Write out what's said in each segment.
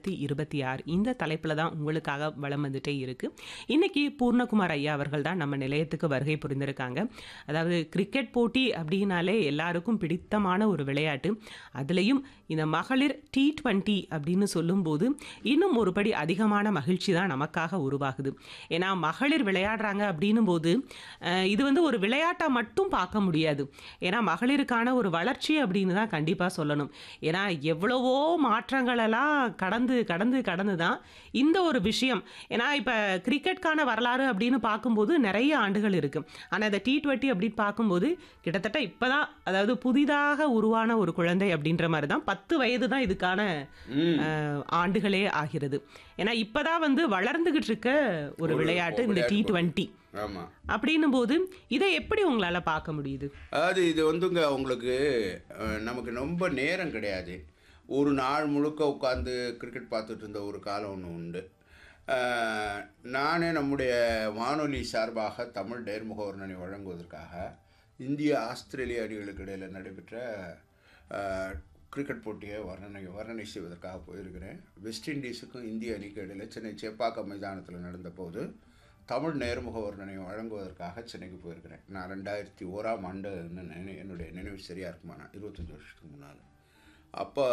ரெண்டாயிரத்தி இருபத்தி ஆறு இந்த தலைப்பில் தான் உங்களுக்காக வளம் வந்துட்டே இருக்கு இன்னைக்கு பூர்ணகுமார் ஐயா அவர்கள் தான் நம்ம நிலையத்துக்கு வருகை புரிந்திருக்காங்க அதாவது கிரிக்கெட் போட்டி அப்படின்னாலே எல்லாருக்கும் பிடித்தமான ஒரு விளையாட்டு அதுலேயும் இந்த மகளிர் டி ட்வெண்ட்டி அப்படின்னு சொல்லும்போது இன்னும் ஒருபடி அதிகமான மகிழ்ச்சி தான் நமக்காக உருவாகுது ஏன்னா மகளிர் விளையாடுறாங்க அப்படின்னும் போது அஹ், இது வந்து ஒரு விளையாட்டை மட்டும் பார்க்க முடியாது ஏன்னா மகளிருக்கான ஒரு வளர்ச்சி அப்படின்னு தான் கண்டிப்பாக சொல்லணும் ஏன்னா எவ்வளவோ மாற்றங்களெல்லாம் கடந்து கடந்து கடந்து தான் இந்த ஒரு விஷயம் ஏன்னா இப்போ கிரிக்கெட்கான வரலாறு அப்படின்னு பார்க்கும்போது நிறைய ஆண்டுகள் இருக்குது ஆனால் இந்த டி ட்வெண்ட்டி அப்படின்னு பார்க்கும்போது கிட்டத்தட்ட இப்போ தான் அதாவது புதிதாக உருவான ஒரு குழந்தை அப்படின்ற மாதிரி தான் பத்து வயது தான் இதுக்கான ம். அஹ், ஆண்டுகளே ஆகிறது ஏன்னா இப்போதான் வந்து வளர்ந்துகிட்டு இருக்க ஒரு ஒரு விளையாட்டு இந்த டி விளையாட்டு ட்வெண்ட்டி ஆமா அப்படின்னும் போது இதை எப்படி உங்களால பார்க்க முடியுது அதாவது இது வந்துங்க உங்களுக்கு அஹ், நமக்கு ரொம்ப நேரம் கிடையாது ஒரு நாள் முழுக்க உட்காந்து கிரிக்கெட் பார்த்துட்டு இருந்த ஒரு காலம் ஒன்று உண்டு அஹ், நானே நம்முடைய வானொலி சார்பாக தமிழ் நேர்முக வர்ணனை வழங்குவதற்காக இந்திய ஆஸ்திரேலிய அணிகளுக்கு இடையில் நடைபெற்ற அஹ், கிரிக்கெட் போட்டியை வர்ணனை வர்ணனை செய்வதற்காக போயிருக்கிறேன் வெஸ்ட் இண்டீஸுக்கும் இந்திய அணிக்கு இடையில் சென்னை சேப்பாக்கம் மைதானத்தில் நடந்த போது தமிழ் நேர்முக வர்ணனை வழங்குவதற்காக சென்னைக்கு போயிருக்கிறேன் நான் ரெண்டாயிரத்தி ஓராம் ஆண்டு நினை- என்னுடைய நினைவு சரியாக இருக்குமா நான் இருபத்தஞ்சி வருஷத்துக்கு முன்னால் அப்போ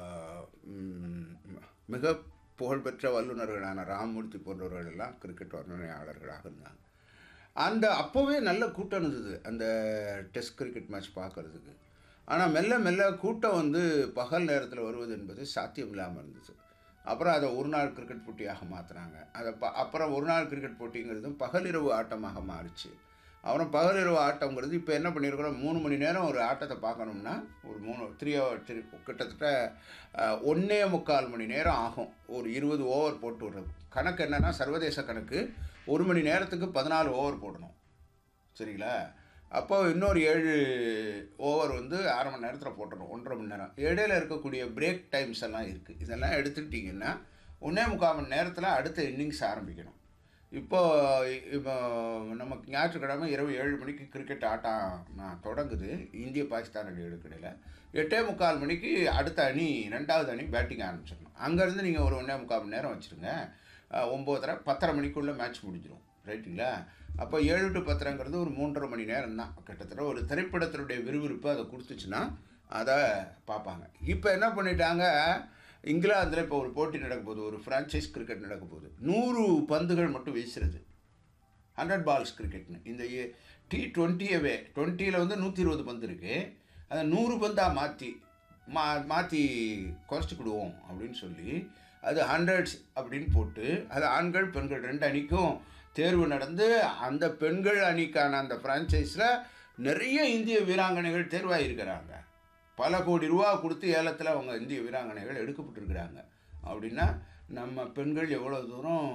ம், மிக புகழ்பெற்ற வல்லுநர்களான ராமமூர்த்தி போன்றவர்கள் எல்லாம் கிரிக்கெட் வர்ணனையாளர்களாக இருந்தாங்க அந்த அப்போவே நல்ல கூட்டம் இருந்தது அந்த டெஸ்ட் கிரிக்கெட் மேட்ச் பார்க்கறதுக்கு ஆனால் மெல்ல மெல்ல கூட்டம் வந்து பகல் நேரத்தில் வருவது என்பது சாத்தியம் இல்லாமல் இருந்துச்சு அப்புறம் அதை ஒரு நாள் கிரிக்கெட் போட்டியாக மாற்றினாங்க அதை ப அப்புறம் ஒரு நாள் கிரிக்கெட் போட்டிங்கிறதும் பகலிரவு ஆட்டமாக மாறிச்சு அப்புறம் பகலிரவு ஆட்டங்கிறது இப்போ என்ன பண்ணியிருக்கிறோம் மூணு மணி நேரம் ஒரு ஆட்டத்தை பார்க்கணும்னா ஒரு மூணு த்ரீ ஹவர் த்ரீ கிட்டத்தட்ட அஹ், ஒண்ணே முக்கால் மணி நேரம் ஆகும் ஒரு இருபது ஓவர் போட்டு விடுறது கணக்கு என்னன்னா சர்வதேச கணக்கு ஒரு மணி நேரத்துக்கு பதினாலு ஓவர் போடணும் சரிங்களா அப்போ இன்னொரு ஏழு ஓவர் வந்து அரை மணி நேரத்தில் போட்டுரும் ஒன்றரை மணி நேரம் இடையில இருக்கக்கூடிய பிரேக் டைம்ஸ் எல்லாம் இருக்குது இதெல்லாம் எடுத்துக்கிட்டிங்கன்னா ஒன்றே முக்கால் மணி நேரத்தில் அடுத்த இன்னிங்ஸ் ஆரம்பிக்கணும் இப்போ இப்போ நமக்கு ஞாயிற்றுக்கிழமை இரவு ஏழு மணிக்கு கிரிக்கெட் ஆட்டம் நான் தொடங்குது இந்திய பாகிஸ்தான் அணிகளுக்கு இடையில் எட்டே முக்கால் மணிக்கு அடுத்த அணி ரெண்டாவது அணி பேட்டிங் ஆரம்பிச்சிடணும் அங்கேருந்து நீங்கள் ஒரு ஒன்றே முக்கால் மணி நேரம் வச்சுருங்க ஒம்போதரை பத்தரை மணிக்குள்ளே மேட்ச் முடிஞ்சிடும் ரைட்டுங்களா அப்போ ஏழு டு பத்தரைங்கிறது ஒரு மூன்றரை மணி நேரம் தான் கிட்டத்தட்ட ஒரு திரைப்படத்தினுடைய விறுவிறுப்பு அதை கொடுத்துச்சுன்னா அதை பார்ப்பாங்க இப்போ என்ன பண்ணிட்டாங்க இங்கிலாந்தில் இப்போ ஒரு போட்டி நடக்க போகுது ஒரு ஃப்ரான்ச்சைஸ் கிரிக்கெட் நடக்க போகுது நூறு பந்துகள் மட்டும் வீசுறது ஹண்ட்ரட் பால்ஸ் கிரிக்கெட்னு இந்த டி டுவெண்ட்டியவே டுவெண்ட்டியில் வந்து நூற்றி இருபது பந்து இருக்குது அதை நூறு பந்தாக மாற்றி மா மாற்றி குறைச்சிக்கிடுவோம் அப்படின்னு சொல்லி அது ஹண்ட்ரட்ஸ் அப்படின்னு போட்டு அது ஆண்கள் பெண்கள் ரெண்டு அணிக்கும் தேர்வு நடந்து அந்த பெண்கள் அணிக்கான அந்த ஃப்ரான்ச்சைஸில் நிறைய இந்திய வீராங்கனைகள் தேர்வாகியிருக்கிறாங்க பல கோடி ரூபா கொடுத்து ஏலத்தில் அவங்க இந்திய வீராங்கனைகள் எடுக்கப்பட்டிருக்கிறாங்க அப்படின்னா நம்ம பெண்கள் எவ்வளோ தூரம்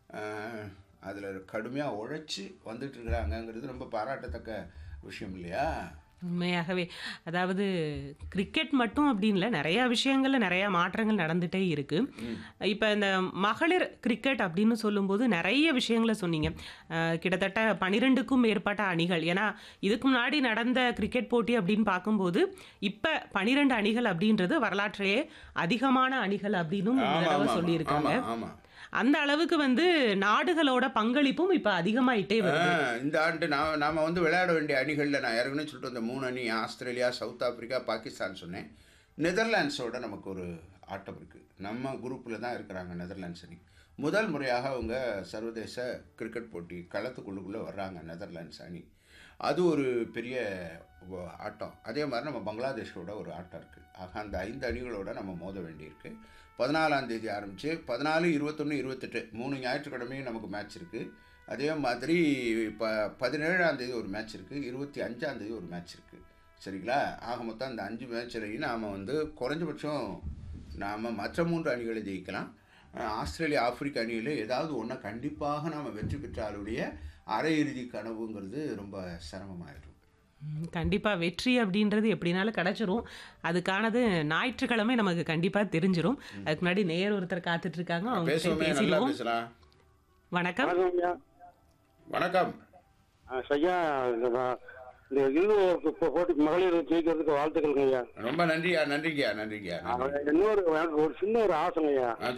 அதில் கடுமையாக உழைச்சி வந்துட்டு இருக்கிறாங்கங்கிறது ரொம்ப பாராட்டத்தக்க விஷயம் இல்லையா உண்மையாகவே அதாவது கிரிக்கெட் மட்டும் அப்படின்ல நிறைய விஷயங்கள்ல நிறைய மாற்றங்கள் நடந்துட்டே இருக்கு இப்போ இந்த மகளிர் கிரிக்கெட் அப்படின்னு சொல்லும்போது நிறைய விஷயங்களை சொன்னீங்க அஹ், கிட்டத்தட்ட பனிரெண்டுக்கும் மேற்பட்ட அணிகள் ஏன்னா இதுக்கு முன்னாடி நடந்த கிரிக்கெட் போட்டி அப்படின்னு பார்க்கும்போது இப்போ பனிரெண்டு அணிகள் அப்படின்றது வரலாற்றிலேயே அதிகமான அணிகள் அப்படின்னும் இந்த ஆமாம் தடவை ஆமாம் சொல்லியிருக்காங்க ஆமாம் ஆமாம் அந்த அளவுக்கு வந்து நாடுகளோட பங்களிப்பும் இப்போ அதிகமாயிட்டே வருது ஆ, இந்த ஆண்டு நான் நாம் வந்து விளையாட வேண்டிய அணிகளில் நான் ஏற்கனவே சொல்லிட்டு வந்த மூணு அணி ஆஸ்திரேலியா சவுத் ஆப்பிரிக்கா பாகிஸ்தான் சொன்னேன் நெதர்லாண்ட்ஸோட நமக்கு ஒரு ஆட்டம் இருக்குது நம்ம குரூப்பில் தான் இருக்கிறாங்க நெதர்லாண்ட்ஸ் அணி முதல் முறையாக அவங்க சர்வதேச கிரிக்கெட் போட்டி களத்துக்குள்ளுக்குள்ளே வர்றாங்க நெதர்லாண்ட்ஸ் அணி அது ஒரு பெரிய வ- ஆட்டம் அதே மாதிரி நம்ம பங்களாதேஷோட ஒரு ஆட்டம் இருக்குது ஆக அந்த ஐந்து அணிகளோட நம்ம மோத வேண்டியிருக்கு பதினாலாம் தேதி ஆரம்பித்து பதினாலு இருபத்தொன்று இருபத்தெட்டு மூணு ஞாயிற்றுக்கிழமையும் நமக்கு மேட்ச் இருக்குது அதே மாதிரி இப்போ பதினேழாம் தேதி ஒரு மேட்ச் இருக்குது இருபத்தி அஞ்சாம் தேதி ஒரு மேட்ச் இருக்குது சரிங்களா ஆக மொத்தம் அந்த அஞ்சு மேட்ச்லையும் நாம் வந்து குறைஞ்சபட்சம் நாம் மற்ற மூன்று அணிகளை ஜெயிக்கலாம் அஹ் ஆஸ்திரேலியா ஆப்பிரிக்க அணியில் ஏதாவது ஒன்றை கண்டிப்பாக நாம் வெற்றி பெற்றாலுடைய அரையிறுதி கனவுங்கிறது ரொம்ப சிரமமாயிடும் ம், கண்டிப்பா வெற்றி அப்படின்றது எப்படினாலும் கிடைச்சிரும் அதுக்கானது ஞாயிற்றுக்கிழமை நமக்கு கண்டிப்பா தெரிஞ்சிரும் அதுக்கு முன்னாடி நேர் ஒருத்தர் காத்துட்டு இருக்காங்க அவங்க கிட்ட பேசுவோமே நல்லா பேசிடுவோம் பேசலாம் வணக்கம் வணக்கம் ஐயா வணக்கம் ஆ, ஐயா இந்த வ- இந்த இந்து போட்டி மகளிர் ஜெயிக்கிறதுக்கு வாழ்த்துக்கள்ங்க ஐயா ரொம்ப நன்றியா நன்றிங்கய்யா நன்றிங்கய்யா நன்றி இன்னொரு எனக்கு ஒரு சின்ன ஒரு ஆசைங்க ஐயா ஆ,